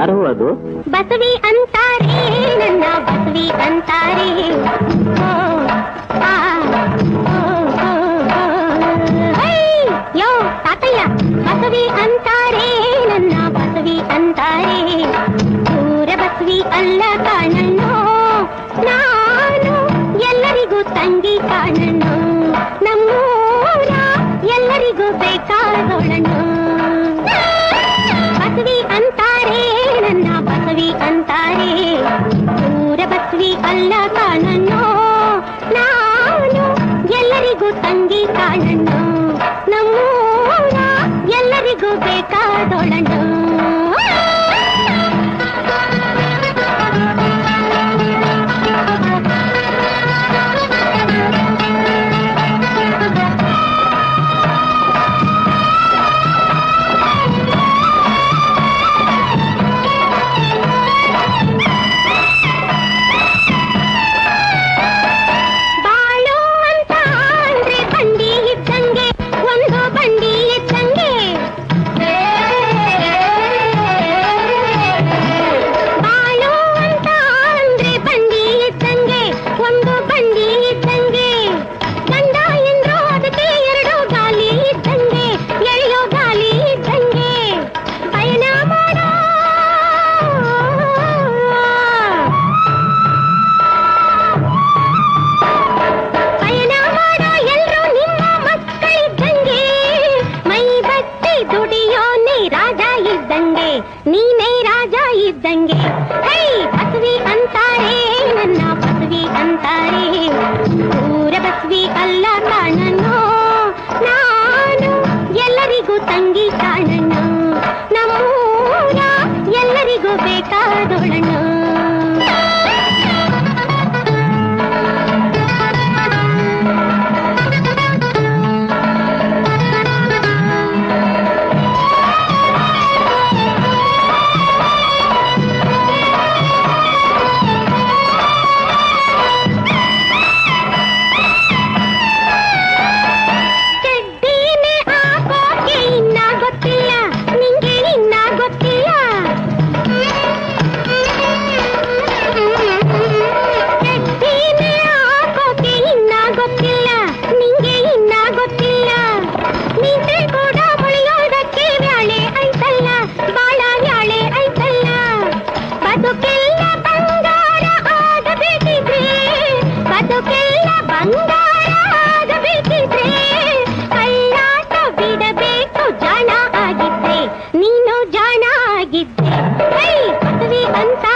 ಯಾರು ಅದು ಬಸವಿ ಅಂತಾರೆ ನನ್ನ ಬಸವಿ ಅಂತಾರೆ ಓ, ಆ, ಓ, ಓ, ಓ. ಹೈ, ಯೋ ತಾತಯ್ಯ ಬಸವಿ ಅಂತಾರೆ ನನ್ನ ಬಸವಿ ಅಂತಾರೆ ಊರ ಬಸವಿ ಅಲ್ಲ ಕಾಣಣ್ಣು ನಾನು ಎಲ್ಲರಿಗೂ ತಂಗಿ ಕಾಣಣ್ಣು ನಮ್ಮೂರ ಎಲ್ಲರಿಗೂ ಬೇಕಾದೋಳಣ್ಣು ಬಸವಿ ಅಂತಾರೆ ನನ್ನ ಬಸವಿ ಅಂತಾರೆ ಊರ ಬಸವಿ ಅಲ್ಲ ಕಾಣಣ್ಣು ನಾನು ಎಲ್ಲರಿಗೂ ತಂಗಿ ಕಾಣಣ್ಣು ನಮ್ಮೂರ ಎಲ್ಲರಿಗೂ ಬೇಕಾದೊಳಣ್ಣು ಬಾಳು ಅಂತ ಅಂದ್ರೆ ಬಂಡಿ ಇದ್ದಂಗೆ ಒಂದು ಬಂಡಿ ಇದ್ದಂಗೆ ಬಾಳು ಅಂತ ಅಂದ್ರೆ ಬಂಡಿ ಇದ್ದಂಗೆ ಒಂದು ಬಂಡಿ ಇದ್ದಂಗೆ ಗಂಡ ಎಂದ್ರು ಅದಕ್ಕೆ ಎರಡು ಗಾಲಿ ಇದ್ದಂಗೆ ಎಳೆಯೋ ಗಾಲಿ ಇದ್ದಂಗೆ ಪಯಣ ಮಾಡೋ ಪಯಣ ಮಾಡೋ ಎಲ್ರು ನಿಮ್ಮ ಮಕ್ಕಳಿದ್ದಂಗೆ ಮೈ ಬಟ್ಟಿ ದುಡಿಯೋನೆ ರಾಜ ಇದ್ದಂಗೆ ನೀನೇ ರಾಜ ಇದ್ದಂಗೆ ಹೈ ಬಸವಿ ಅಂತಾರೆ ನನ್ನ ಬಸವಿ ಅಂತಾರೆ ಊರ ಬಸವಿ ಅಲ್ಲ ಕಾಣನು ನಾನು ಎಲ್ಲರಿಗೂ ತಂಗಿ ಕಾಣನು ನಮ್ಮೂರ ಎಲ್ಲರಿಗೂ ಬೇಕಾದೊಳನು ಚಡ್ಡಿನೇ ಹಾಕೋಕೆ ಇನ್ನ ಗೊತ್ತಿಲ್ಲ ನಿಂಗೆ ಇನ್ನ ಗೊತ್ತಿಲ್ಲ ಚಡ್ಡಿನೇ ಹಾಕೋಕೆ ಇನ್ನ ಗೊತ್ತಿಲ್ಲ ನಿಂಗೆ ಇನ್ನ ಗೊತ್ತಿಲ್ಲ ನಿಂತೆ ಕೂಡ ಮುಳಿಯೋದಕ್ಕೆ ಬ್ಯಾಳೆ ಐತಲ್ಲ ಬಾಳ ಬ್ಯಾಳೆ ಐತಲ್ಲ ಬದುಕೆಲ್ಲ ಬಂಗಾರ ಆಗಬೇಕಿದ್ರೆ ಬದುಕೆಲ್ಲ ಬಂಗಾರ ಆಗಬೇಕಿದ್ರೆ ಕಳ್ಳಾಟ ಬಿಡಬೇಕು ಜಾಣ ಆಗಿದ್ದೆ ನೀನು ಜಾಣ ಆಗಿದ್ದೆ ಹೈ ಪದವಿ ಅಂತ